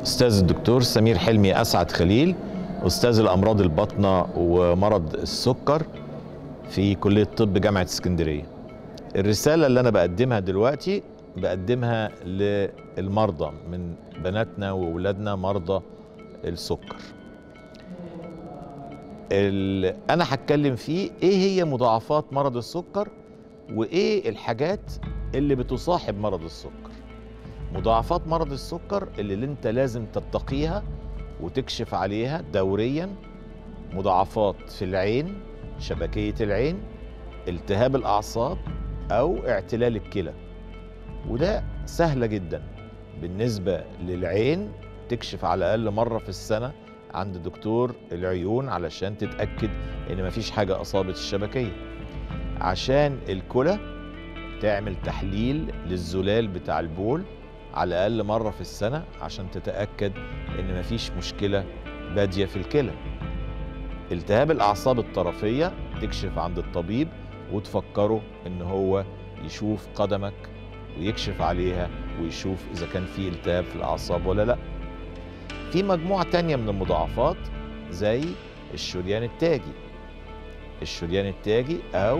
أستاذ الدكتور سمير حلمي أسعد خليل أستاذ الأمراض الباطنة ومرض السكر في كلية طب جامعة اسكندرية الرسالة اللي أنا بقدمها دلوقتي بقدمها للمرضى من بناتنا وولادنا مرضى السكر اللي أنا هتكلم فيه إيه هي مضاعفات مرض السكر وإيه الحاجات اللي بتصاحب مرض السكر مضاعفات مرض السكر اللي, اللي انت لازم تتقيها وتكشف عليها دوريا مضاعفات في العين شبكية العين التهاب الأعصاب أو اعتلال الكلى وده سهلة جدا بالنسبة للعين تكشف على الأقل مرة في السنة عند دكتور العيون علشان تتأكد إن مفيش حاجة أصابت الشبكية عشان الكلى تعمل تحليل للزلال بتاع البول على الأقل مرة في السنة عشان تتأكد إن مفيش مشكلة بادية في الكلى التهاب الأعصاب الطرفية تكشف عند الطبيب وتفكره إن هو يشوف قدمك ويكشف عليها ويشوف إذا كان في التهاب في الأعصاب ولا لأ في مجموعة تانية من المضاعفات زي الشريان التاجي الشريان التاجي أو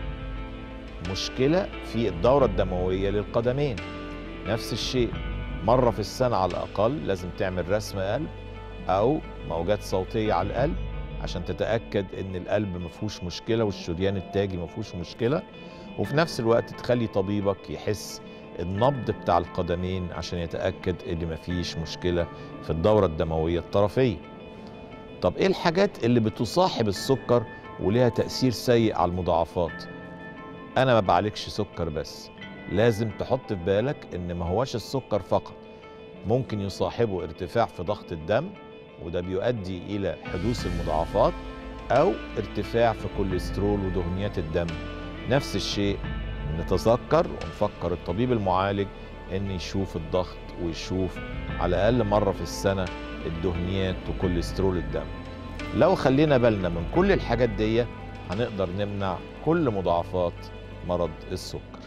مشكلة في الدورة الدموية للقدمين نفس الشيء مرة في السنة على الأقل لازم تعمل رسم قلب أو موجات صوتية على القلب عشان تتأكد إن القلب مفهوش مشكلة والشريان التاجي مفهوش مشكلة وفي نفس الوقت تخلي طبيبك يحس النبض بتاع القدمين عشان يتأكد إن مفيش مشكلة في الدورة الدموية الطرفية طب إيه الحاجات اللي بتصاحب السكر وليها تأثير سيء على المضاعفات أنا ما بعالجش سكر بس لازم تحط في بالك ان ما هوش السكر فقط ممكن يصاحبه ارتفاع في ضغط الدم وده بيؤدي الى حدوث المضاعفات او ارتفاع في كوليسترول ودهنيات الدم نفس الشيء نتذكر ونفكر الطبيب المعالج ان يشوف الضغط ويشوف على الاقل مره في السنه الدهنيات وكوليسترول الدم لو خلينا بالنا من كل الحاجات دي هنقدر نمنع كل مضاعفات مرض السكر